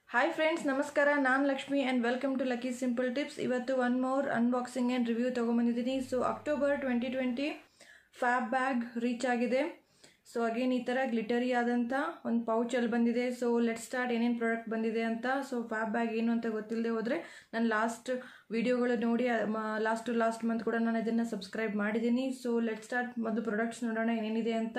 hi friends ನಮಸ್ಕಾರ ನಾನು Lakshmi and welcome to lucky simple tips ಇವತ್ತು one more unboxing and review ತೊಗೊಂಬಂದಿದ್ದೀನಿ so October twenty twenty fab bag reach ಆಗಿದೆ so again ಈ ಥರ glittery ಆದಂಥ ಒಂದು ಪೌಚಲ್ಲಿ ಬಂದಿದೆ ಸೊ ಲೆಟ್ ಸ್ಟಾರ್ಟ್ ಏನೇನು ಪ್ರಾಡಕ್ಟ್ ಬಂದಿದೆ ಅಂತ ಸೊ ಫ್ಯಾಬ್ ಬ್ಯಾಗ್ ಏನು ಅಂತ ಗೊತ್ತಿಲ್ಲದೆ ಹೋದರೆ ನಾನು ಲಾಸ್ಟ್ ವೀಡಿಯೋಗಳು ನೋಡಿ ಲಾಸ್ಟ್ ಟು ಲಾಸ್ಟ್ ಮಂತ್ ಕೂಡ ನಾನು ಇದನ್ನು ಸಬ್ಸ್ಕ್ರೈಬ್ ಮಾಡಿದ್ದೀನಿ ಸೊ ಲೆಟ್ ಸ್ಟಾರ್ಟ್ ಮೊದಲು ಪ್ರಾಡಕ್ಟ್ಸ್ ನೋಡೋಣ ಏನೇನಿದೆ ಅಂತ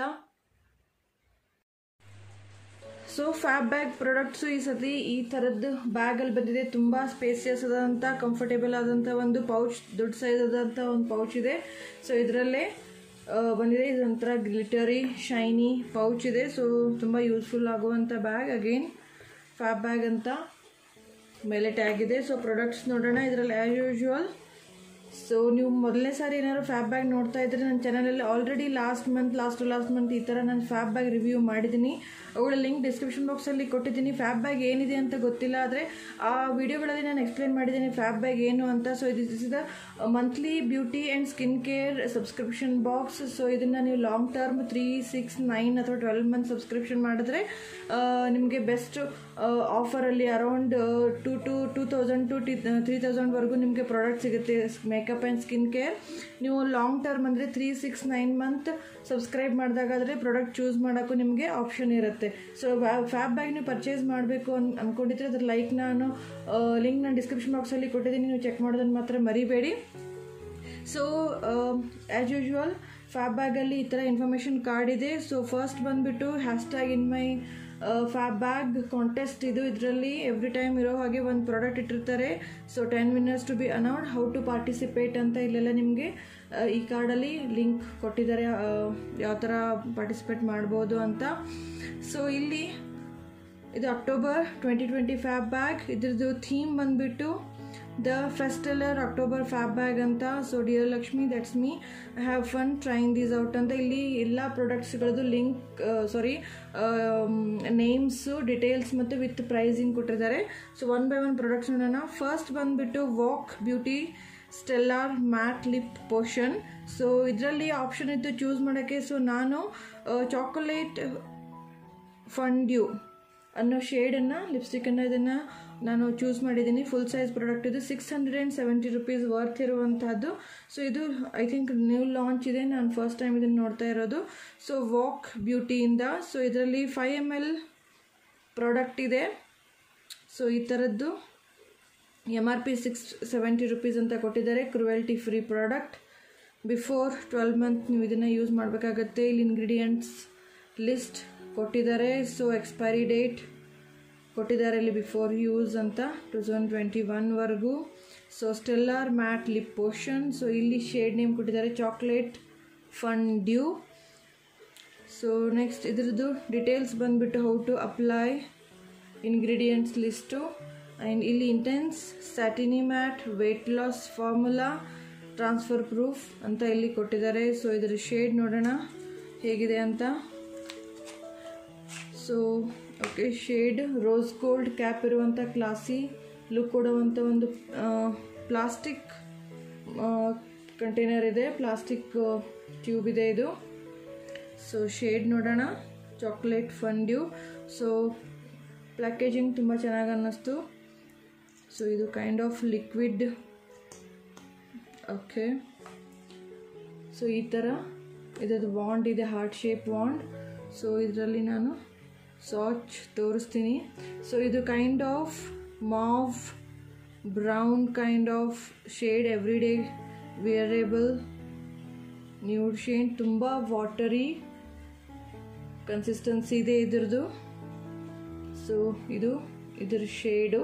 ಸೊ ಫ್ಯಾಬ್ ಬ್ಯಾಗ್ ಪ್ರಾಡಕ್ಟ್ಸು ಈ ಸತಿ ಈ ಥರದ್ದು ಬ್ಯಾಗಲ್ಲಿ ಬಂದಿದೆ ತುಂಬ ಸ್ಪೇಸಿಯಸ್ ಆದಂಥ ಕಂಫರ್ಟೇಬಲ್ ಆದಂಥ ಒಂದು ಪೌಚ್ ದೊಡ್ಡ ಸೈಜ್ ಆದಂಥ ಒಂದು ಪೌಚ್ ಇದೆ ಸೊ ಇದರಲ್ಲೇ ಬಂದಿದೆ ಇದೊಂಥರ ಗ್ಲಿಟರಿ ಶೈನಿ ಪೌಚ್ ಇದೆ ಸೊ ತುಂಬ ಯೂಸ್ಫುಲ್ ಆಗುವಂಥ ಬ್ಯಾಗ್ ಅಗೇನ್ ಫ್ಯಾಬ್ ಬ್ಯಾಗ್ ಅಂತ ಮೇಲೆ ಟ್ಯಾಗ್ ಇದೆ ಸೊ ಪ್ರಾಡಕ್ಟ್ಸ್ ನೋಡೋಣ ಇದರಲ್ಲಿ ಆ್ಯಸ್ ಯೂಶ್ವಲ್ ಸೊ ನೀವು ಮೊದಲನೇ ಸಾರಿ ಏನಾದ್ರು ಫ್ಯಾಬ್ ಬ್ಯಾಗ್ ನೋಡ್ತಾ ಇದ್ದರೆ ನನ್ನ ಚಾನಲಲ್ಲಿ already last month last to last month ಈ ಥರ ನಾನು ಫ್ಯಾಬ್ ಬ್ಯಾಗ್ ರಿವ್ಯೂ ಮಾಡಿದ್ದೀನಿ ಅವುಗಳ ಲಿಂಕ್ ಡಿಸ್ಕ್ರಿಪ್ಷನ್ ಬಾಕ್ಸಲ್ಲಿ ಕೊಟ್ಟಿದ್ದೀನಿ ಫ್ಯಾಬ್ ಬ್ಯಾಗ್ ಏನಿದೆ ಅಂತ ಗೊತ್ತಿಲ್ಲ ಆದರೆ ಆ ವಿಡಿಯೋಗಳಲ್ಲಿ ನಾನು ಎಕ್ಸ್ಪ್ಲೇನ್ ಮಾಡಿದ್ದೀನಿ ಫ್ಯಾಬ್ ಬ್ಯಾಗ್ ಏನು ಅಂತ ಸೊ ಇದು is the monthly beauty and skin care subscription box so ಇದನ್ನು ನೀವು long term three six nine ಅಥವಾ ಟ್ವೆಲ್ವ್ ಮಂತ್ ಸಬ್ಸ್ಕ್ರಿಪ್ಷನ್ ಮಾಡಿದ್ರೆ ನಿಮಗೆ ಬೆಸ್ಟ್ ಆಫರಲ್ಲಿ around two two two thousand to ಟಿ ತ್ರೀ ತೌಸಂಡ್ವರೆಗೂ ನಿಮಗೆ ಪ್ರಾಡಕ್ಟ್ ಸಿಗುತ್ತೆ ಮೇಕಪ್ ಆ್ಯಂಡ್ ಸ್ಕಿನ್ ಕೇರ್ ನೀವು ಲಾಂಗ್ ಟರ್ಮ್ ಅಂದರೆ three six nine month subscribe ಮಾಡಿದಾಗಾದರೆ ಪ್ರಾಡಕ್ಟ್ ಚೂಸ್ ಮಾಡೋಕ್ಕೂ ನಿಮಗೆ ಆಪ್ಷನ್ ಇರುತ್ತೆ ಸೊ ಫ್ಯಾಬ್ ಬ್ಯಾಗ್ ನೀವು ಪರ್ಚೇಸ್ ಮಾಡಬೇಕು ಅನ್ ಅಂದ್ಕೊಂಡಿದ್ರೆ ಅದ್ರ ಲೈಕ್ ನಾನು ಲಿಂಕ್ ನಾನು ಡಿಸ್ಕ್ರಿಪ್ಷನ್ ಬಾಕ್ಸಲ್ಲಿ ಕೊಟ್ಟಿದ್ದೀನಿ ನೀವು ಚೆಕ್ ಮಾಡೋದನ್ನು ಮಾತ್ರ ಮರಿಬೇಡಿ ಸೊ ಆ್ಯಸ್ ಯೂಶ್ವಲ್ ಫ್ಯಾಬ್ ಬ್ಯಾಗಲ್ಲಿ ಈ ಥರ ಇನ್ಫಾರ್ಮೇಷನ್ ಕಾರ್ಡ್ ಇದೆ ಸೊ ಫಸ್ಟ್ ಬಂದುಬಿಟ್ಟು hashtag in my fab bag contest ಇದು ಇದರಲ್ಲಿ ಎವ್ರಿ ಟೈಮ್ ಇರೋ ಹಾಗೆ ಒಂದು ಪ್ರಾಡಕ್ಟ್ ಇಟ್ಟಿರ್ತಾರೆ so ten winners to be announced how to participate ಅಂತ ಇಲ್ಲೆಲ್ಲ ನಿಮಗೆ ಈ ಕಾರ್ಡಲ್ಲಿ ಲಿಂಕ್ ಕೊಟ್ಟಿದ್ದಾರೆ ಯಾವ ಥರ ಪಾರ್ಟಿಸಿಪೇಟ್ ಮಾಡ್ಬೋದು ಅಂತ ಸೊ ಇಲ್ಲಿ ಇದು October twenty twenty fab bag ಇದ್ರದ್ದು ಥೀಮ್ ಬಂದುಬಿಟ್ಟು the festellar October fab bag ಅಂತ so dear Lakshmi that's me I have fun trying these out ಅಂತ ಇಲ್ಲಿ ಎಲ್ಲ ಪ್ರಾಡಕ್ಟ್ಸ್ಗಳದ್ದು ಲಿಂಕ್ ಸಾರಿ ನೇಮ್ಸು ಡಿಟೇಲ್ಸ್ ಮತ್ತು ವಿತ್ ಪ್ರೈಸಿಂಗ್ ಕೊಟ್ಟಿದ್ದಾರೆ so one by one products ನೋಡೋಣ ಫಸ್ಟ್ ಬಂದುಬಿಟ್ಟು walk beauty stellar matte lip potion so ಇದರಲ್ಲಿ ಆಪ್ಷನ್ ಇತ್ತು ಚೂಸ್ ಮಾಡೋಕ್ಕೆ ಸೊ ನಾನು ಚಾಕೊಲೇಟ್ ಫಂಡ್ಯೂ ಅನ್ನೋ ಶೇಡನ್ನು ಲಿಪ್ಸ್ಟಿಕ್ಕನ್ನು ಇದನ್ನು ನಾನು ಚೂಸ್ ಮಾಡಿದ್ದೀನಿ ಫುಲ್ ಸೈಜ್ ಪ್ರಾಡಕ್ಟ್ ಇದು six hundred and seventy rupees worth ಇರುವಂಥದ್ದು ಸೊ ಇದು ಐ ಥಿಂಕ್ ನ್ಯೂ ಲಾಂಚ್ ಇದೆ ನಾನು ಫಸ್ಟ್ ಟೈಮ್ ಇದನ್ನು ನೋಡ್ತಾ ಇರೋದು ಸೊ ವಾಕ್ ಬ್ಯೂಟಿಯಿಂದ ಸೊ ಇದರಲ್ಲಿ ಫೈವ್ ಎಮ್ ಎಲ್ ಪ್ರಾಡಕ್ಟ್ ಇದೆ ಸೊ ಈ ಥರದ್ದು M R P six seventy rupees ಅಂತ ಕೊಟ್ಟಿದ್ದಾರೆ cruelty free product before twelve month ನೀವು ಇದನ್ನು ಯೂಸ್ ಮಾಡಬೇಕಾಗತ್ತೆ ಇಲ್ಲಿ ಇಂಗ್ರೀಡಿಯೆಂಟ್ಸ್ ಲಿಸ್ಟ್ ಕೊಟ್ಟಿದ್ದಾರೆ ಸೊ ಎಕ್ಸ್ಪೈರಿ ಡೇಟ್ ಕೊಟ್ಟಿದ್ದಾರೆ ಇಲ್ಲಿ ಬಿಫೋರ್ ಯೂಸ್ ಅಂತ ಟು ತೌಸಂಡ್ ಟ್ವೆಂಟಿ ಒನ್ವರೆಗೂ so stellar matte lip potion so ಇಲ್ಲಿ ಶೇಡ್ ನೇಮ್ ಕೊಟ್ಟಿದ್ದಾರೆ chocolate fondue so next ಇದ್ರದ್ದು ಡಿಟೇಲ್ಸ್ ಬಂದುಬಿಟ್ಟು how to apply ingredients list and ಇಲ್ಲಿ intense satiny matte weightless formula transfer proof ಅಂತ ಇಲ್ಲಿ ಕೊಟ್ಟಿದ್ದಾರೆ so ಇದರ ಶೇಡ್ ನೋಡೋಣ ಹೇಗಿದೆ ಅಂತ so okay shade rose gold cap ಇರುವಂಥ ಕ್ಲಾಸಿ ಲುಕ್ ಕೊಡುವಂಥ ಒಂದು ಪ್ಲಾಸ್ಟಿಕ್ ಕಂಟೈನರ್ ಇದೆ ಪ್ಲಾಸ್ಟಿಕ್ ಟ್ಯೂಬ್ ಇದೆ ಇದು ಸೊ ಶೇಡ್ ನೋಡೋಣ ಚಾಕ್ಲೇಟ್ ಫಂಡ್ಯೂ ಸೊ ಪ್ಯಾಕೇಜಿಂಗ್ ತುಂಬ ಚೆನ್ನಾಗಿ ಅನ್ನಿಸ್ತು ಸೊ ಇದು kind of liquid okay so ಈ ಥರ ಇದರದ್ದು ವಾಂಡ್ ಇದೆ ಹಾರ್ಟ್ ಶೇಪ್ ವಾಂಡ್ ಸೊ ಇದರಲ್ಲಿ ನಾನು ಸಾಚ್ ತೋರಿಸ್ತೀನಿ ಸೊ ಇದು kind of mauve brown kind of shade every day wearable nude shade ತುಂಬ ವಾಟರಿ ಕನ್ಸಿಸ್ಟೆನ್ಸಿ ಇದೆ ಇದ್ರದ್ದು ಸೊ ಇದು ಇದ್ರ ಶೇಡು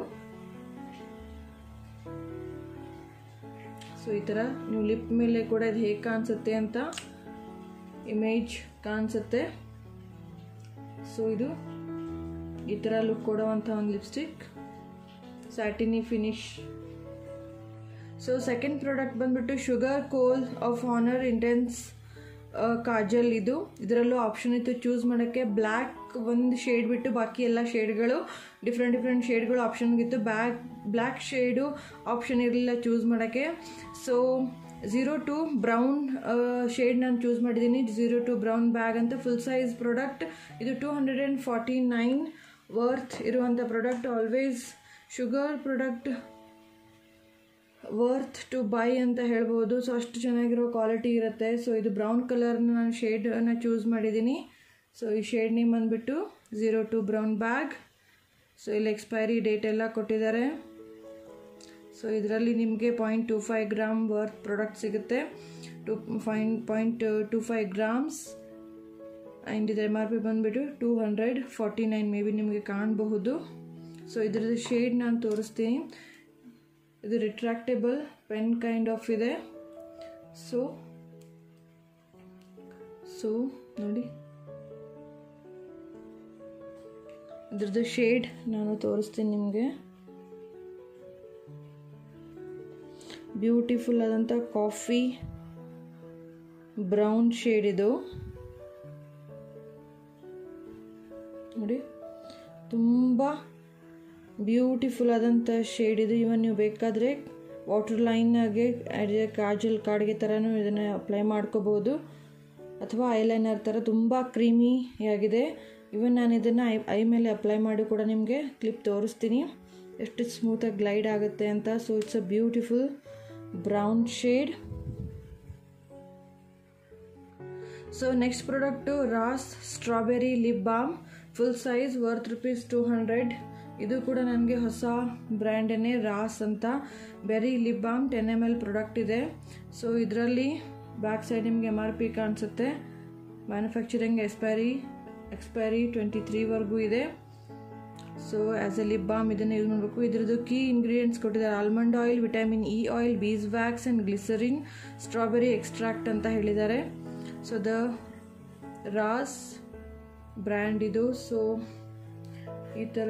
ಸೊ ಈ ಥರ ನೀವು ಲಿಪ್ ಮೇಲೆ ಕೂಡ ಇದು ಹೇಗೆ ಕಾಣಿಸುತ್ತೆ ಅಂತ ಇಮೇಜ್ ಕಾಣಿಸುತ್ತೆ ಸೊ ಇದು ಈ ಥರ ಲುಕ್ ಕೊಡುವಂಥ ಒಂದು lipstick satiny finish so second product ಬಂದ್ಬಿಟ್ಟು sugar kohl of honour intense kajal ಇದು ಇದರಲ್ಲೂ ಆಪ್ಷನ್ ಇತ್ತು ಚೂಸ್ ಮಾಡೋಕ್ಕೆ ಬ್ಲ್ಯಾಕ್ ಒಂದು ಶೇಡ್ ಬಿಟ್ಟು ಬಾಕಿ ಎಲ್ಲ ಶೇಡ್ಗಳು ಡಿಫ್ರೆಂಟ್ ಡಿಫ್ರೆಂಟ್ ಶೇಡ್ಗಳು ಆಪ್ಷನ್ಗಿತ್ತು ಬ್ಯಾಕ್ ಬ್ಲ್ಯಾಕ್ ಶೇಡು ಆಪ್ಷನ್ ಇರಲಿಲ್ಲ ಚೂಸ್ ಮಾಡೋಕ್ಕೆ so zero two brown shade ನಾನು ಚೂಸ್ ಮಾಡಿದ್ದೀನಿ ಝೀರೋ ಟು ಬ್ರೌನ್ ಬ್ಯಾಗ್ ಅಂತ ಫುಲ್ ಸೈಜ್ ಪ್ರಾಡಕ್ಟ್ ಇದು two hundred and forty nine worth ಇರುವಂಥ product always sugar product worth to buy ಅಂತ ಹೇಳ್ಬೋದು so ಅಷ್ಟು ಚೆನ್ನಾಗಿರೋ ಕ್ವಾಲಿಟಿ ಇರುತ್ತೆ ಸೊ ಇದು ಬ್ರೌನ್ ಕಲರ್ನ ನಾನು ಶೇಡನ್ನು ಚೂಸ್ ಮಾಡಿದ್ದೀನಿ ಸೊ ಈ ಶೇಡ್ ನೇಮ್ ಬಂದುಬಿಟ್ಟು zero two brown bag so ಇಲ್ಲಿ ಎಕ್ಸ್ಪೈರಿ ಡೇಟ್ ಎಲ್ಲ ಕೊಟ್ಟಿದ್ದಾರೆ ಸೊ ಇದರಲ್ಲಿ ನಿಮಗೆ point two five gram worth product ಸಿಗುತ್ತೆ two five point two five grams and ಇದು ಎಮ್ ಆರ್ ಪಿ ಬಂದುಬಿಟ್ಟು two hundred forty nine may be ನಿಮಗೆ ಕಾಣಬಹುದು ಸೊ ಇದರದ್ದು ಶೇಡ್ ನಾನು ತೋರಿಸ್ತೀನಿ ಇದು ರಿಟ್ರಾಕ್ಟೇಬಲ್ ಪೆನ್ ಕೈಂಡ್ ಆಫ್ ಇದೆ ಸೊ ಸೊ ನೋಡಿ ಇದ್ರದ್ದು ಶೇಡ್ ನಾನು ತೋರಿಸ್ತೀನಿ ನಿಮಗೆ ಬ್ಯೂಟಿಫುಲ್ ಆದಂಥ ಕಾಫಿ ಬ್ರೌನ್ ಶೇಡ್ ಇದು ನೋಡಿ ತುಂಬ ಬ್ಯೂಟಿಫುಲ್ ಆದಂಥ ಶೇಡ್ ಇದು ಇವನ್ ನೀವು ಬೇಕಾದರೆ ವಾಟರ್ ಲೈನಾಗೆ ಕಾಜಲ್ ಕಾಡಿಗೆ ಥರನೂ ಇದನ್ನು ಅಪ್ಲೈ ಮಾಡ್ಕೋಬೋದು ಅಥವಾ ಐಲೈನರ್ ಥರ ತುಂಬ ಕ್ರೀಮಿ ಆಗಿದೆ ಇವನ್ ನಾನು ಇದನ್ನು ಐ ಐ ಮೇಲೆ ಅಪ್ಲೈ ಮಾಡಿ ಕೂಡ ನಿಮಗೆ ಕ್ಲಿಪ್ ತೋರಿಸ್ತೀನಿ ಎಷ್ಟು ಸ್ಮೂತಾಗಿ ಗ್ಲೈಡ್ ಆಗುತ್ತೆ ಅಂತ so it's a beautiful brown shade so next product Ras strawberry lip balm full size worth rupees two hundred ಇದು ಕೂಡ ನನಗೆ ಹೊಸ ಬ್ರ್ಯಾಂಡನ್ನೇ ರಾಸ್ ಅಂತ berry lip balm ten M L product ಇದೆ ಸೊ ಇದರಲ್ಲಿ ಬ್ಯಾಕ್ ಸೈಡ್ ನಿಮಗೆ ಎಮ್ ಆರ್ ಪಿ ಕಾಣಿಸುತ್ತೆ ಮ್ಯಾನುಫ್ಯಾಕ್ಚರಿಂಗ್ ಎಕ್ಸ್ಪೈರಿ ಎಕ್ಸ್ಪೈರಿ ಟ್ವೆಂಟಿ ತ್ರೀವರೆಗೂ ಇದೆ so as a lip balm ಇದನ್ನು ಯೂಸ್ ಮಾಡಬೇಕು ಇದ್ರದ್ದು ಕೀ ಇಂಗ್ರೀಡಿಯೆಂಟ್ಸ್ ಕೊಟ್ಟಿದ್ದಾರೆ almond oil vitamin E oil bees beeswax and glycerin strawberry extract ಅಂತ ಹೇಳಿದ್ದಾರೆ ಸೊ ದ ರಾಸ್ ಬ್ರ್ಯಾಂಡ್ ಇದು ಸೊ ಈ ಥರ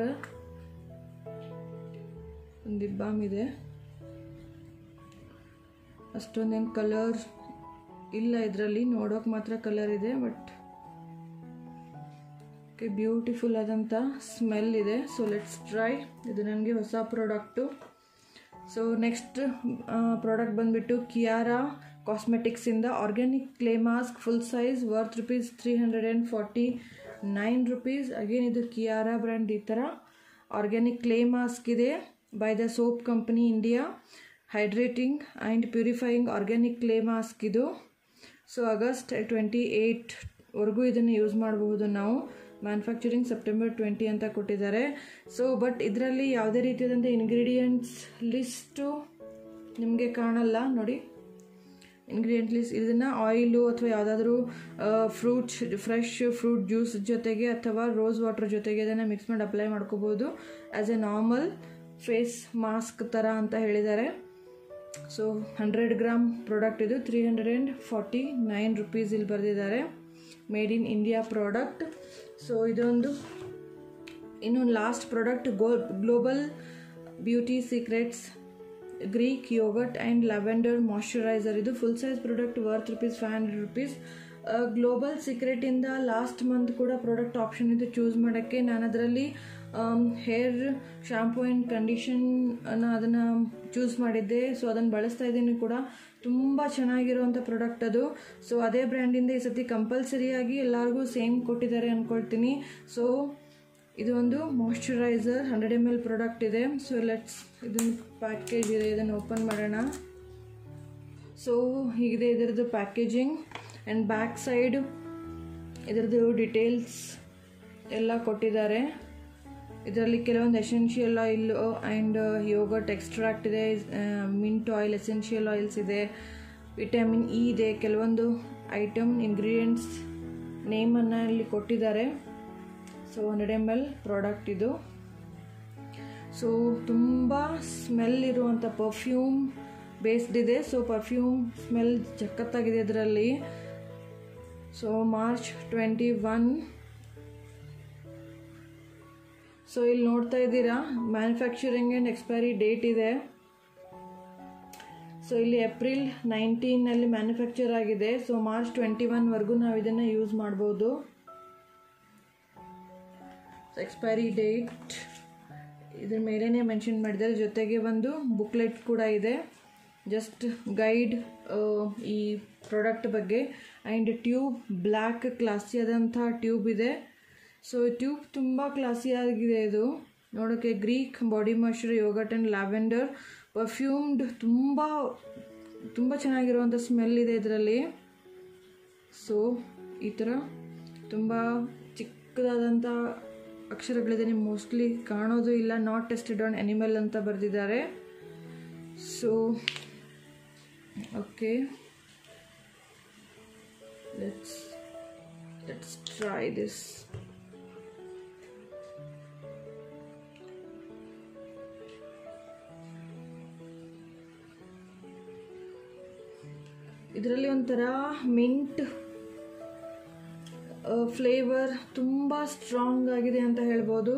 ಒಂದು ಲಿಪ್ ಬಾಮ್ ಇದೆ ಅಷ್ಟೊಂದೇನು ಕಲರ್ ಇಲ್ಲ ಇದರಲ್ಲಿ ನೋಡೋಕೆ ಮಾತ್ರ ಕಲರ್ ಇದೆ ಬಟ್ ಓಕೆ ಬ್ಯೂಟಿಫುಲ್ ಆದಂಥ ಸ್ಮೆಲ್ ಇದೆ ಸೊ ಲೆಟ್ಸ್ ಟ್ರೈ ಇದು ನನಗೆ ಹೊಸ ಪ್ರಾಡಕ್ಟು ಸೊ ನೆಕ್ಸ್ಟ್ ಪ್ರಾಡಕ್ಟ್ ಬಂದುಬಿಟ್ಟು ಕಿಯಾರಾ ಕಾಸ್ಮೆಟಿಕ್ಸಿಂದ organic clay mask full size worth rupees three hundred and forty nine rupees again ಇದು ಕಿಯಾರಾ ಬ್ರ್ಯಾಂಡ್ ಈ ಥರ ಆರ್ಗ್ಯಾನಿಕ್ ಕ್ಲೇ ಮಾಸ್ಕ್ ಇದೆ by the soap company India hydrating and purifying organic clay mask ಇದು so August twenty ಏಯ್ಟ್ವರೆಗೂ ಇದನ್ನು use ಮಾಡಬಹುದು ನಾವು manufacturing September twenty ಅಂತ ಕೊಟ್ಟಿದ್ದಾರೆ ಸೊ ಬಟ್ ಇದರಲ್ಲಿ ಯಾವುದೇ ರೀತಿಯಾದಂಥ ಇಂಗ್ರೀಡಿಯೆಂಟ್ಸ್ ಲಿಸ್ಟು ನಿಮಗೆ ಕಾಣಲ್ಲ ನೋಡಿ ಇಂಗ್ರೀಡಿಯೆಂಟ್ ಲಿಸ್ಟ್ ಇದನ್ನು ಆಯಿಲು ಅಥವಾ ಯಾವುದಾದ್ರೂ ಫ್ರೂಟ್ಸ್ ಫ್ರೆಶ್ ಫ್ರೂಟ್ ಜ್ಯೂಸ್ ಜೊತೆಗೆ ಅಥವಾ ರೋಸ್ ವಾಟರ್ ಜೊತೆಗೆ ಇದನ್ನು ಮಿಕ್ಸ್ ಮಾಡಿ ಅಪ್ಲೈ ಮಾಡ್ಕೋಬೋದು as a normal face mask ಥರ ಅಂತ ಹೇಳಿದ್ದಾರೆ ಸೊ ಹಂಡ್ರೆಡ್ ಗ್ರಾಮ್ ಪ್ರಾಡಕ್ಟ್ ಇದು three hundred and forty nine rupees ಇಲ್ಲಿ ಬರೆದಿದ್ದಾರೆ made in India product so ಇದೊಂದು ಇನ್ನೊಂದು last product go global beauty secrets Greek yogurt and lavender moisturizer ಇದು full size product worth rupees five hundred rupees global ಸೀಕ್ರೆಟಿಂದ last month ಕೂಡ product option ಇದು choose ಮಾಡೋಕ್ಕೆ ನಾನು ಅದರಲ್ಲಿ ಹೇರ್ ಶಾಂಪೂ ಆ್ಯಂಡ್ ಕಂಡೀಷನ್ ಅದನ್ನು ಚೂಸ್ ಮಾಡಿದ್ದೆ ಸೊ ಅದನ್ನು ಬಳಸ್ತಾ ಇದ್ದೀನಿ ಕೂಡ ತುಂಬ ಚೆನ್ನಾಗಿರುವಂಥ ಪ್ರಾಡಕ್ಟ್ ಅದು ಸೊ ಅದೇ ಬ್ರ್ಯಾಂಡಿಂದ ಈ ಸತಿ ಕಂಪಲ್ಸರಿಯಾಗಿ ಎಲ್ಲರಿಗೂ ಸೇಮ್ ಕೊಟ್ಟಿದ್ದಾರೆ ಅಂದ್ಕೊಳ್ತೀನಿ ಸೊ ಇದು ಒಂದು moisturizer hundred M L product ಇದೆ ಸೊ ಲೆಟ್ಸ್ ಇದನ್ನು ಪ್ಯಾಕೇಜ್ ಇದೆ ಇದನ್ನು ಓಪನ್ ಮಾಡೋಣ ಸೊ ಹೀಗಿದೆ ಇದರದ್ದು ಪ್ಯಾಕೇಜಿಂಗ್ ಆ್ಯಂಡ್ ಬ್ಯಾಕ್ ಸೈಡ್ ಇದರದ್ದು ಡಿಟೇಲ್ಸ್ ಎಲ್ಲ ಕೊಟ್ಟಿದ್ದಾರೆ ಇದರಲ್ಲಿ ಕೆಲವೊಂದು essential oil and yogurt extract ಇದೆ ಮಿಂಟ್ ಆಯಿಲ್ ಎಸೆನ್ಷಿಯಲ್ ಆಯಿಲ್ಸ್ ಇದೆ ವಿಟಮಿನ್ ಇ ಇದೆ ಕೆಲವೊಂದು ಐಟಮ್ ಇಂಗ್ರೀಡಿಯೆಂಟ್ಸ್ ನೇಮನ್ನು ಇಲ್ಲಿ ಕೊಟ್ಟಿದ್ದಾರೆ so hundred M L product ಇದು ಸೊ ತುಂಬ ಸ್ಮೆಲ್ ಇರುವಂಥ ಪರ್ಫ್ಯೂಮ್ ಬೇಸ್ಡ್ ಇದೆ ಸೊ ಪರ್ಫ್ಯೂಮ್ ಸ್ಮೆಲ್ ಜಕ್ಕತ್ತಾಗಿದೆ ಇದರಲ್ಲಿ so March twenty one so ಇಲ್ಲಿ ನೋಡ್ತಾ ಇದ್ದೀರಾ ಮ್ಯಾನುಫ್ಯಾಕ್ಚರಿಂಗ್ ಆ್ಯಂಡ್ ಎಕ್ಸ್ಪೈರಿ ಡೇಟ್ ಇದೆ ಸೊ ಇಲ್ಲಿ ಏಪ್ರಿಲ್ ನೈನ್ಟೀನಲ್ಲಿ ಮ್ಯಾನುಫ್ಯಾಕ್ಚರ್ ಆಗಿದೆ ಸೊ ಮಾರ್ಚ್ ಟ್ವೆಂಟಿ ಒನ್ವರೆಗೂ ನಾವು ಇದನ್ನು ಯೂಸ್ ಮಾಡ್ಬೋದು ಎಕ್ಸ್ಪೈರಿ ಡೇಟ್ ಇದ್ರ ಮೇಲೇ ಮೆನ್ಷನ್ ಮಾಡಿದ್ದಾರೆ ಜೊತೆಗೆ ಒಂದು ಬುಕ್ಲೆಟ್ ಕೂಡ ಇದೆ ಜಸ್ಟ್ ಗೈಡ್ ಈ ಪ್ರಾಡಕ್ಟ್ ಬಗ್ಗೆ ಆ್ಯಂಡ್ ಟ್ಯೂಬ್ ಬ್ಲ್ಯಾಕ್ ಕ್ಲಾಸಿ ಆದಂಥ ಟ್ಯೂಬ್ ಇದೆ ಸೊ ಟ್ಯೂಬ್ ತುಂಬ ಕ್ಲಾಸಿಯಾಗಿದೆ ಇದು ನೋಡೋಕ್ಕೆ Greek body moisture yogurt and lavender perfumed ತುಂಬ ತುಂಬ ಚೆನ್ನಾಗಿರುವಂಥ ಸ್ಮೆಲ್ ಇದೆ ಇದರಲ್ಲಿ ಸೊ ಈ ಥರ ತುಂಬ ಚಿಕ್ಕದಾದಂಥ ಅಕ್ಷರಗಳಿದೆ ನಿಮ್ಗೆ ಮೋಸ್ಟ್ಲಿ ಕಾಣೋದು ಇಲ್ಲ ನಾಟ್ ಟೆಸ್ಟೆಡ್ ಆನ್ ಅನಿಮಲ್ ಅಂತ ಬರೆದಿದ್ದಾರೆ so okay let's let's try this ಇದರಲ್ಲಿ ಒಂಥರ ಮಿಂಟ್ ಫ್ಲೇವರ್ ತುಂಬ ಸ್ಟ್ರಾಂಗ್ ಆಗಿದೆ ಅಂತ ಹೇಳ್ಬೋದು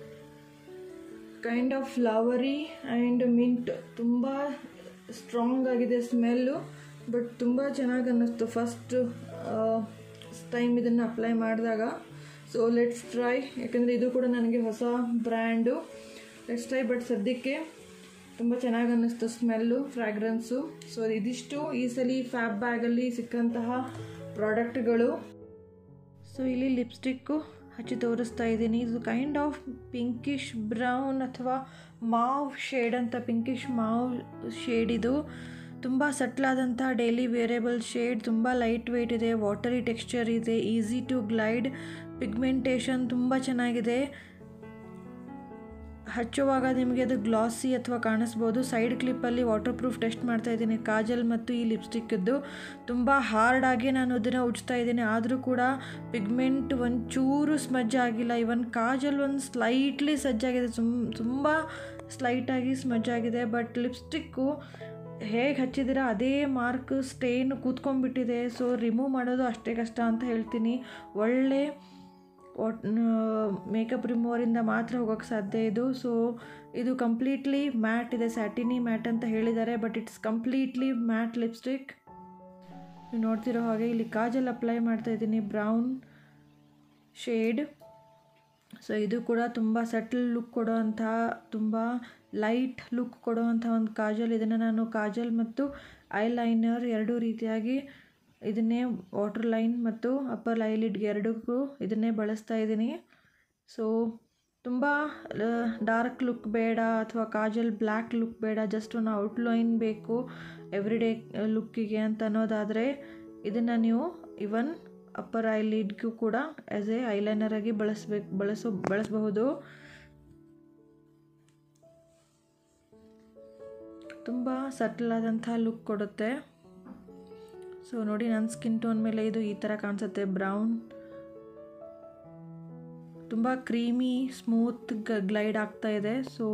kind of flowery and mint ತುಂಬ ಸ್ಟ್ರಾಂಗ್ ಆಗಿದೆ ಸ್ಮೆಲ್ಲು ಬಟ್ ತುಂಬ ಚೆನ್ನಾಗಿ ಅನ್ನಿಸ್ತು ಫಸ್ಟ್ ಟೈಮ್ ಇದನ್ನು ಅಪ್ಲೈ ಮಾಡಿದಾಗ ಸೊ ಲೆಟ್ಸ್ ಟ್ರೈ ಯಾಕಂದರೆ ಇದು ಕೂಡ ನನಗೆ ಹೊಸ ಬ್ರ್ಯಾಂಡು ಲೆಟ್ಸ್ ಟ್ರೈ ಬಟ್ ಸದ್ಯಕ್ಕೆ ತುಂಬ ಚೆನ್ನಾಗಿ ಅನ್ನಿಸ್ತು ಸ್ಮೆಲ್ಲು ಫ್ರ್ಯಾಗ್ರೆನ್ಸು ಸೊ ಇದಿಷ್ಟು ಈ ಸಲ ಫ್ಯಾಬ್ ಬ್ಯಾಗಲ್ಲಿ ಸಿಕ್ಕಂತಹ ಪ್ರಾಡಕ್ಟ್ಗಳು ಸೊ ಇಲ್ಲಿ ಲಿಪ್ಸ್ಟಿಕ್ಕು ಹಚ್ಚಿ ತೋರಿಸ್ತಾ ಇದ್ದೀನಿ ಇದು ಕೈಂಡ್ ಆಫ್ ಪಿಂಕಿಶ್ ಬ್ರೌನ್ ಅಥವಾ ಮಾವ್ ಶೇಡ್ ಅಂತ ಪಿಂಕಿಶ್ ಮಾವ್ ಶೇಡ್ ಇದು ತುಂಬ ಸಟ್ಲಾದಂಥ ಡೈಲಿ ವೇರಿಯಬಲ್ ಶೇಡ್ ತುಂಬ ಲೈಟ್ ವೆಯ್ಟ್ ಇದೆ ವಾಟರಿ ಟೆಕ್ಸ್ಚರ್ ಇದೆ ಈಸಿ ಟು ಗ್ಲೈಡ್ ಪಿಗ್ಮೆಂಟೇಷನ್ ತುಂಬ ಚೆನ್ನಾಗಿದೆ ಹಚ್ಚುವಾಗ ನಿಮಗೆ ಅದು ಗ್ಲಾಸಿ ಅಥವಾ ಕಾಣಿಸ್ಬೋದು ಸೈಡ್ ಕ್ಲಿಪ್ಪಲ್ಲಿ ವಾಟರ್ ಪ್ರೂಫ್ ಟೆಸ್ಟ್ ಮಾಡ್ತಾ ಇದ್ದೀನಿ ಕಾಜಲ್ ಮತ್ತು ಈ ಲಿಪ್ಸ್ಟಿಕ್ಕಿದ್ದು ತುಂಬ ಹಾರ್ಡಾಗಿ ನಾನು ಅದನ್ನು ಉಜ್ತಾ ಇದ್ದೀನಿ ಆದರೂ ಕೂಡ ಪಿಗ್ಮೆಂಟ್ ಒಂಚೂರು ಸ್ಮಜ್ ಆಗಿಲ್ಲ ಇವನ್ ಕಾಜಲ್ ಒಂದು ಸ್ಲೈಟ್ಲಿ ಸಜ್ಜಾಗಿದೆ ತುಮ್ ತುಂಬ ಸ್ಲೈಟಾಗಿ ಸ್ಮಜ್ ಆಗಿದೆ ಬಟ್ ಲಿಪ್ಸ್ಟಿಕ್ಕು ಹೇಗೆ ಹಚ್ಚಿದ್ದೀರ ಅದೇ ಮಾರ್ಕ್ ಸ್ಟೇನ್ ಕೂತ್ಕೊಂಡ್ಬಿಟ್ಟಿದೆ ಸೊ ರಿಮೂವ್ ಮಾಡೋದು ಅಷ್ಟೇ ಕಷ್ಟ ಅಂತ ಹೇಳ್ತೀನಿ ಒಳ್ಳೆ ವಾಟ್ ಮೇಕಪ್ ರಿಮೂವರಿಂದ ಮಾತ್ರ ಹೋಗೋಕ್ಕೆ ಸಾಧ್ಯ ಇದು ಸೊ ಇದು ಕಂಪ್ಲೀಟ್ಲಿ ಮ್ಯಾಟ್ ಇದೆ ಸ್ಯಾಟಿನಿ ಮ್ಯಾಟ್ ಅಂತ ಹೇಳಿದ್ದಾರೆ but it's completely matte lipstick ನೀವು ನೋಡ್ತಿರೋ ಹಾಗೆ ಇಲ್ಲಿ ಕಾಜಲ್ ಅಪ್ಲೈ ಮಾಡ್ತಾ ಇದ್ದೀನಿ ಬ್ರೌನ್ ಶೇಡ್ ಸೊ ಇದು ಕೂಡ ತುಂಬ ಸಟಲ್ ಲುಕ್ ಕೊಡೋವಂಥ ತುಂಬ ಲೈಟ್ ಲುಕ್ ಕೊಡುವಂಥ ಒಂದು ಕಾಜಲ್ ಇದನ್ನು ನಾನು ಕಾಜಲ್ ಮತ್ತು ಐ ಲೈನರ್ ಎರಡೂ ರೀತಿಯಾಗಿ ಇದನ್ನೇ ವಾಟರ್ ಲೈನ್ ಮತ್ತು ಅಪ್ಪರ್ ಐಲಿಡ್ಗೆ ಎರಡಕ್ಕೂ ಇದನ್ನೇ ಬಳಸ್ತಾ ಇದ್ದೀನಿ ಸೊ ತುಂಬ ಡಾರ್ಕ್ ಲುಕ್ ಬೇಡ ಅಥವಾ ಕಾಜಲ್ ಬ್ಲ್ಯಾಕ್ ಲುಕ್ ಬೇಡ ಜಸ್ಟ್ ಒಂದು ಔಟ್ಲೈನ್ ಬೇಕು ಎವ್ರಿಡೇ ಲುಕ್ಕಿಗೆ ಅಂತ ಅನ್ನೋದಾದರೆ ಇದನ್ನು ನೀವು ಇವನ್ ಅಪ್ಪರ್ ಐಲಿಡ್ಗೂ ಕೂಡ ಆ್ಯಸ್ ಎ ಐಲೈನರ್ ಆಗಿ ಬಳಸಬೇಕು ಬಳಸೋ ಬಳಸಬಹುದು ತುಂಬ ಸಟಲ್ ಆದಂಥ ಲುಕ್ ಕೊಡುತ್ತೆ ಸೊ ನೋಡಿ ನನ್ನ ಸ್ಕಿನ್ ಟೋನ್ ಮೇಲೆ ಇದು ಈ ಥರ ಕಾಣಿಸುತ್ತೆ ಬ್ರೌನ್ ತುಂಬ ಕ್ರೀಮಿ ಸ್ಮೂತ್ ಗ್ಲೈಡ್ ಆಗ್ತಾ ಇದೆ ಸೊ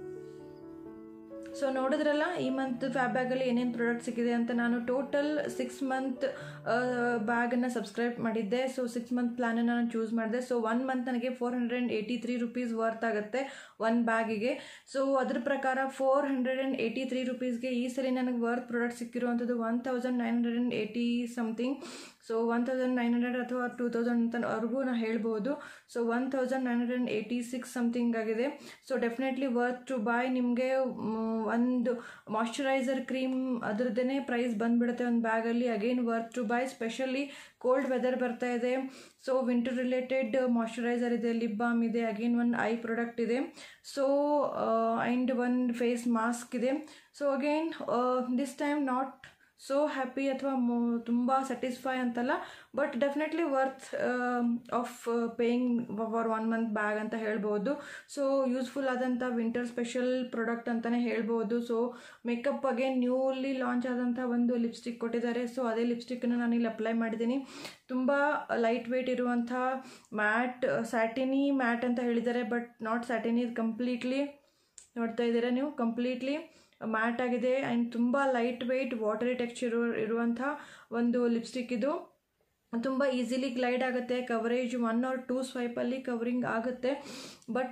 ಸೊ ನೋಡಿದ್ರಲ್ಲ ಈ ಮಂತ್ ಫ್ಯಾಬ್ ಬ್ಯಾಗಲ್ಲಿ ಏನೇನು ಪ್ರಾಡಕ್ಟ್ ಸಿಕ್ಕಿದೆ ಅಂತ ನಾನು ಟೋಟಲ್ ಸಿಕ್ಸ್ ಮಂತ್ ಬ್ಯಾಗನ್ನು ಸಬ್ಸ್ಕ್ರೈಬ್ ಮಾಡಿದ್ದೆ ಸೊ ಸಿಕ್ಸ್ ಮಂತ್ ಪ್ಲ್ಯಾನನ್ನು ನಾನು ಚೂಸ್ ಮಾಡಿದೆ ಸೊ ಒನ್ ಮಂತ್ ನನಗೆ four hundred and eighty three rupees worth ಆಗುತ್ತೆ ಒನ್ ಬ್ಯಾಗಿಗೆ ಸೊ ಅದ್ರ ಪ್ರಕಾರ four hundred and eighty three ರುಪೀಸ್ಗೆ ಈ ಸಲ ನನಗೆ ವರ್ತ್ ಪ್ರಾಡಕ್ಟ್ ಸಿಕ್ಕಿರುವಂಥದ್ದು one thousand nine hundred and eighty something so one thousand nine hundred ಅಥವಾ ಟೂ ತೌಸಂಡ್ ಅಂತವರೆಗೂ ನಾನು ಹೇಳ್ಬೋದು so one thousand nine hundred and eighty six something ಆಗಿದೆ so definitely worth to buy ನಿಮಗೆ ಒಂದು ಮಾಯ್ಶ್ಚರೈಸರ್ ಕ್ರೀಮ್ ಅದ್ರದ್ದೇ price ಬಂದುಬಿಡುತ್ತೆ ಒಂದು ಬ್ಯಾಗಲ್ಲಿ again worth to buy specially cold weather ಬರ್ತಾ ಇದೆ ಸೊ ವಿಂಟರ್ ರಿಲೇಟೆಡ್ ಮಾಯ್ಶ್ಚರೈಸರ್ ಇದೆ ಲಿಪ್ ಬಾಮ್ ಇದೆ ಅಗೇನ್ ಒಂದು ಐ ಪ್ರಾಡಕ್ಟ್ ಇದೆ ಸೊ ಆ್ಯಂಡ್ ಒಂದು ಫೇಸ್ ಮಾಸ್ಕ್ ಇದೆ so again this time not so happy ಅಥವಾ ತುಂಬ ಸ್ಯಾಟಿಸ್ಫೈ ಅಂತಲ್ಲ but definitely worth of paying for one month bag ಅಂತ ಹೇಳ್ಬೋದು ಸೊ ಯೂಸ್ಫುಲ್ ಆದಂಥ ವಿಂಟರ್ ಸ್ಪೆಷಲ್ ಪ್ರಾಡಕ್ಟ್ ಅಂತಲೇ ಹೇಳ್ಬೋದು so makeup again newly launch ಆದಂಥ ಒಂದು ಲಿಪ್ಸ್ಟಿಕ್ ಕೊಟ್ಟಿದ್ದಾರೆ ಸೊ ಅದೇ ಲಿಪ್ಸ್ಟಿಕ್ಕನ್ನು ನಾನು ಇಲ್ಲಿ ಅಪ್ಲೈ ಮಾಡಿದ್ದೀನಿ ತುಂಬ ಲೈಟ್ ವೆಯ್ಟ್ ಇರುವಂಥ ಮ್ಯಾಟ್ ಸ್ಯಾಟಿನಿ ಮ್ಯಾಟ್ ಅಂತ ಹೇಳಿದ್ದಾರೆ ಬಟ್ ನಾಟ್ ಸ್ಯಾಟಿನಿ ಕಂಪ್ಲೀಟ್ಲಿ ನೋಡ್ತಾ ಇದ್ದೀರಾ ನೀವು ಕಂಪ್ಲೀಟ್ಲಿ ಮ್ಯಾಟ್ ಆಗಿದೆ ಆ್ಯಂಡ್ ತುಂಬ ಲೈಟ್ ವೆಯ್ಟ್ ವಾಟರಿ ಟೆಕ್ಸ್ಚರ್ ಇರುವಂಥ ಒಂದು ಲಿಪ್ಸ್ಟಿಕ್ ಇದು ತುಂಬ ಈಸಿಲಿ ಗ್ಲೈಡ್ ಆಗುತ್ತೆ ಕವರೇಜ್ ಒನ್ ಆರ್ ಟೂ ಸ್ವೈಪಲ್ಲಿ ಕವರಿಂಗ್ ಆಗುತ್ತೆ ಬಟ್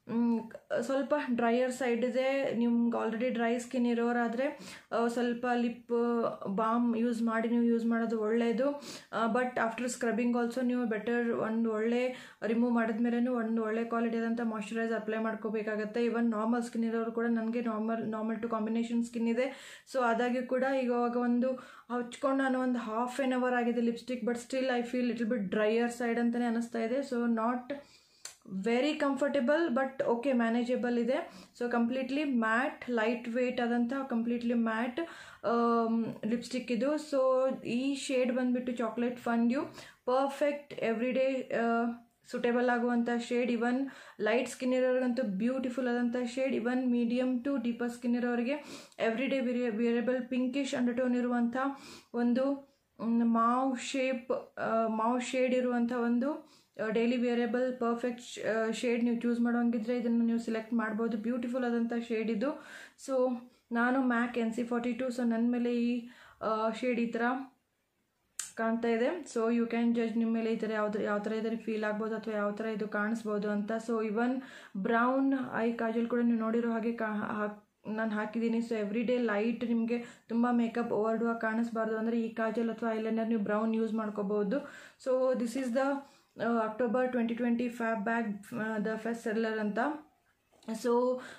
ಮ್, ಸ್ವಲ್ಪ ಡ್ರೈಯರ್ ಸೈಡ್ ಇದೆ ನಿಮ್ಗೆ ಆಲ್ರೆಡಿ ಡ್ರೈ ಸ್ಕಿನ್ ಇರೋರಾದರೆ ಸ್ವಲ್ಪ ಲಿಪ್ ಬಾಮ್ ಯೂಸ್ ಮಾಡಿ ನೀವು ಯೂಸ್ ಮಾಡೋದು ಒಳ್ಳೆಯದು ಬಟ್ ಆಫ್ಟರ್ ಸ್ಕ್ರಬ್ಬಿಂಗ್ ಆಲ್ಸೋ ನೀವು ಬೆಟರ್ ಒಂದು ಒಳ್ಳೆ ರಿಮೂವ್ ಮಾಡಿದ್ಮೇಲೆ ಒಂದು ಒಳ್ಳೆ ಕ್ವಾಲಿಟಿ ಆದಂಥ ಮಾಯ್ಶ್ಚರೈಸ್ ಅಪ್ಲೈ ಮಾಡ್ಕೋಬೇಕಾಗತ್ತೆ ಇವನ್ ನಾರ್ಮಲ್ ಸ್ಕಿನ್ ಇರೋರು ಕೂಡ ನನಗೆ normal normal to combination skin ಇದೆ ಸೊ ಅದಾಗಿ ಕೂಡ ಇವಾಗ ಒಂದು ಹಚ್ಕೊಂಡು ನಾನು ಒಂದು ಹಾಫ್ ಆನ್ ಅವರ್ ಆಗಿದೆ lipstick but still I feel little bit dryer side ಅಂತಲೇ ಅನಿಸ್ತಾ ಇದೆ so not very comfortable but okay manageable ಇದೆ so completely matte light weight ಆದಂಥ ಕಂಪ್ಲೀಟ್ಲಿ ಮ್ಯಾಟ್ ಲಿಪ್ಸ್ಟಿಕ್ ಇದು ಸೊ ಈ ಶೇಡ್ ಬಂದುಬಿಟ್ಟು chocolate fondue perfect every day suitable ಆಗುವಂಥ shade even light skin ಇರೋರಿಗಂತೂ ಬ್ಯೂಟಿಫುಲ್ ಆದಂಥ shade even medium to deeper skin ಇರೋರಿಗೆ every day wearable pinkish undertone ಇರುವಂಥ ಒಂದು hmm, mauve shape mauve shade ಇರುವಂಥ ಒಂದು ಡೈಲಿ ವೇರಿಯಬಲ್ ಪರ್ಫೆಕ್ಟ್ ಶೇಡ್ ನೀವು choose ಮಾಡೋಂಗಿದ್ರೆ ಇದನ್ನು ನೀವು ಸೆಲೆಕ್ಟ್ ಮಾಡ್ಬೋದು ಬ್ಯೂಟಿಫುಲ್ ಆದಂಥ ಶೇಡ್ ಇದು ಸೊ ನಾನು MAC N C forty two so ನನ್ನ ಮೇಲೆ ಈ ಶೇಡ್ ಈ ಥರ ಕಾಣ್ತಾ ಇದೆ ಸೊ ಯು ಕ್ಯಾನ್ ಜಡ್ಜ್ ನಿಮ್ಮ ಮೇಲೆ ಈ ಥರ ಯಾವ್ದು ಯಾವ ಥರ ಇದ್ರೆ ಫೀಲ್ ಆಗ್ಬೋದು ಅಥವಾ ಯಾವ ಥರ ಇದು ಕಾಣಿಸ್ಬೋದು ಅಂತ so even brown eye kajal ಕೂಡ ನೀವು ನೋಡಿರೋ ಹಾಗೆ ಕಾ ಹಾಕ್ ನಾನು ಹಾಕಿದ್ದೀನಿ ಸೊ ಎವ್ರಿ ಡೇ ಲೈಟ್ ನಿಮಗೆ ತುಂಬ ಮೇಕಪ್ ಓವರ್ಡು ಆಗಿ ಕಾಣಿಸ್ಬಾರ್ದು ಅಂದರೆ ಈ ಕಾಜಲ್ ಅಥವಾ ಐಲೈನರ್ ನೀವು ಬ್ರೌನ್ ಯೂಸ್ ಮಾಡ್ಕೋಬೋದು so this is the October twenty twenty fab bag the fest seller ಅಂತ ಸೊ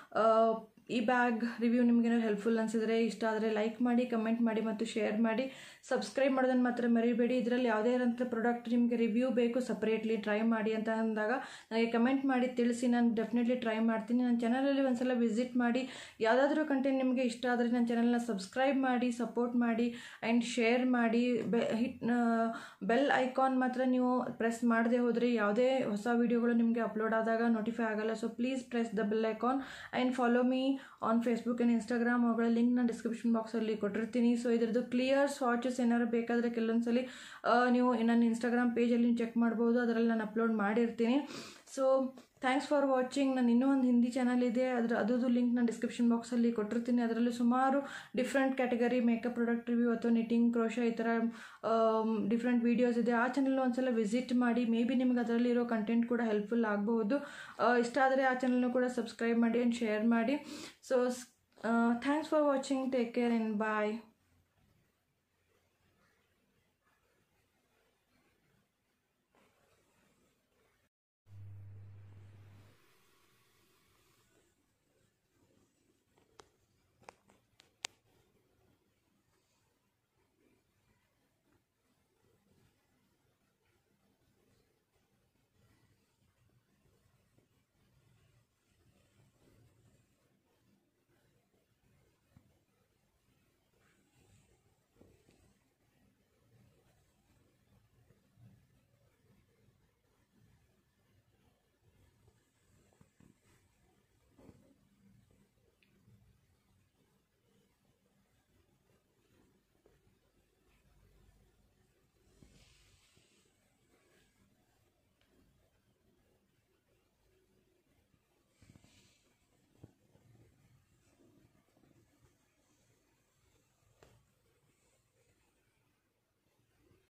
ಈ ಬ್ಯಾಗ್ ರಿವ್ಯೂ ನಿಮಗೇನೋ ಹೆಲ್ಪ್ಫುಲ್ ಅನಿಸಿದ್ರೆ ಇಷ್ಟ ಆದರೆ ಲೈಕ್ ಮಾಡಿ ಕಮೆಂಟ್ ಮಾಡಿ ಮತ್ತು ಶೇರ್ ಮಾಡಿ ಸಬ್ಸ್ಕ್ರೈಬ್ ಮಾಡೋದನ್ನು ಮಾತ್ರ ಮರಿಬೇಡಿ ಇದರಲ್ಲಿ ಯಾವುದೇ ಇರೋಂಥ ಪ್ರಾಡಕ್ಟ್ ನಿಮಗೆ ರಿವ್ಯೂ ಬೇಕು ಸಪ್ರೇಟ್ಲಿ ಟ್ರೈ ಮಾಡಿ ಅಂತ ಅಂದಾಗ ನನಗೆ ಕಮೆಂಟ್ ಮಾಡಿ ತಿಳಿಸಿ ನಾನು ಡೆಫಿನೆಟ್ಲಿ ಟ್ರೈ ಮಾಡ್ತೀನಿ ನನ್ನ ಚಾನಲಲ್ಲಿ ಒಂದ್ಸಲ ವಿಸಿಟ್ ಮಾಡಿ ಯಾವುದಾದ್ರೂ ಕಂಟೆಂಟ್ ನಿಮಗೆ ಇಷ್ಟ ಆದರೆ ನನ್ನ ಚಾನಲ್ನ ಸಬ್ಸ್ಕ್ರೈಬ್ ಮಾಡಿ ಸಪೋರ್ಟ್ ಮಾಡಿ ಆ್ಯಂಡ್ ಶೇರ್ ಮಾಡಿ ಬೆ ಹಿಟ್ ಬೆಲ್ ಐಕಾನ್ ಮಾತ್ರ ನೀವು ಪ್ರೆಸ್ ಮಾಡದೆ ಹೋದರೆ ಯಾವುದೇ ಹೊಸ ವೀಡಿಯೋಗಳು ನಿಮಗೆ ಅಪ್ಲೋಡ್ ಆದಾಗ ನೋಟಿಫೈ ಆಗಲ್ಲ so please press the bell icon and follow me on Facebook and Instagram ಅವುಗಳ ಲಿಂಕ್ ನಾನು ಡಿಸ್ಕ್ರಿಪ್ಷನ್ ಬಾಕ್ಸಲ್ಲಿ ಕೊಟ್ಟಿರ್ತೀನಿ ಸೊ ಇದರದ್ದು ಕ್ಲಿಯರ್ ಸ್ವಾಚಸ್ ಏನಾದ್ರು ಬೇಕಾದರೆ ಕೆಲವೊಂದ್ಸಲಿ ಆ, ನೀವು ನನ್ನ ಇನ್ಸ್ಟಾಗ್ರಾಮ್ ಪೇಜಲ್ಲಿ ಚೆಕ್ ಮಾಡ್ಬೋದು ಅದರಲ್ಲಿ ನಾನು ಅಪ್ಲೋಡ್ ಮಾಡಿರ್ತೀನಿ ಸೊ ಥ್ಯಾಂಕ್ಸ್ ಫಾರ್ ವಾಚಿಂಗ್ ನಾನು ಇನ್ನೂ ಒಂದು ಹಿಂದಿ ಚಾನಲ್ ಇದೆ ಅದರ ಅದರದ್ದು ಲಿಂಕ್ ನಾನು ಡಿಸ್ಕ್ರಿಪ್ಷನ್ ಬಾಕ್ಸಲ್ಲಿ ಕೊಟ್ಟಿರ್ತೀನಿ ಅದರಲ್ಲಿ ಸುಮಾರು different category makeup product review ಅಥವಾ ನಿಟ್ಟಿಂಗ್ ಕ್ರೋಶ ಈ ಥರ ಡಿಫ್ರೆಂಟ್ ವೀಡಿಯೋಸ್ ಇದೆ ಆ ಚಾನಲ್ ಒಂದ್ಸಲ ವಿಸಿಟ್ ಮಾಡಿ ಮೇ ಬಿ ನಿಮ್ಗೆ ಅದರಲ್ಲಿರೋ ಕಂಟೆಂಟ್ ಕೂಡ ಹೆಲ್ಪ್ಫುಲ್ ಆಗಬಹುದು ಇಷ್ಟ ಆದರೆ ಆ ಚಾನಲ್ನು ಕೂಡ ಸಬ್ಸ್ಕ್ರೈಬ್ ಮಾಡಿ ಆ್ಯಂಡ್ ಶೇರ್ ಮಾಡಿ so thanks for watching take care and bye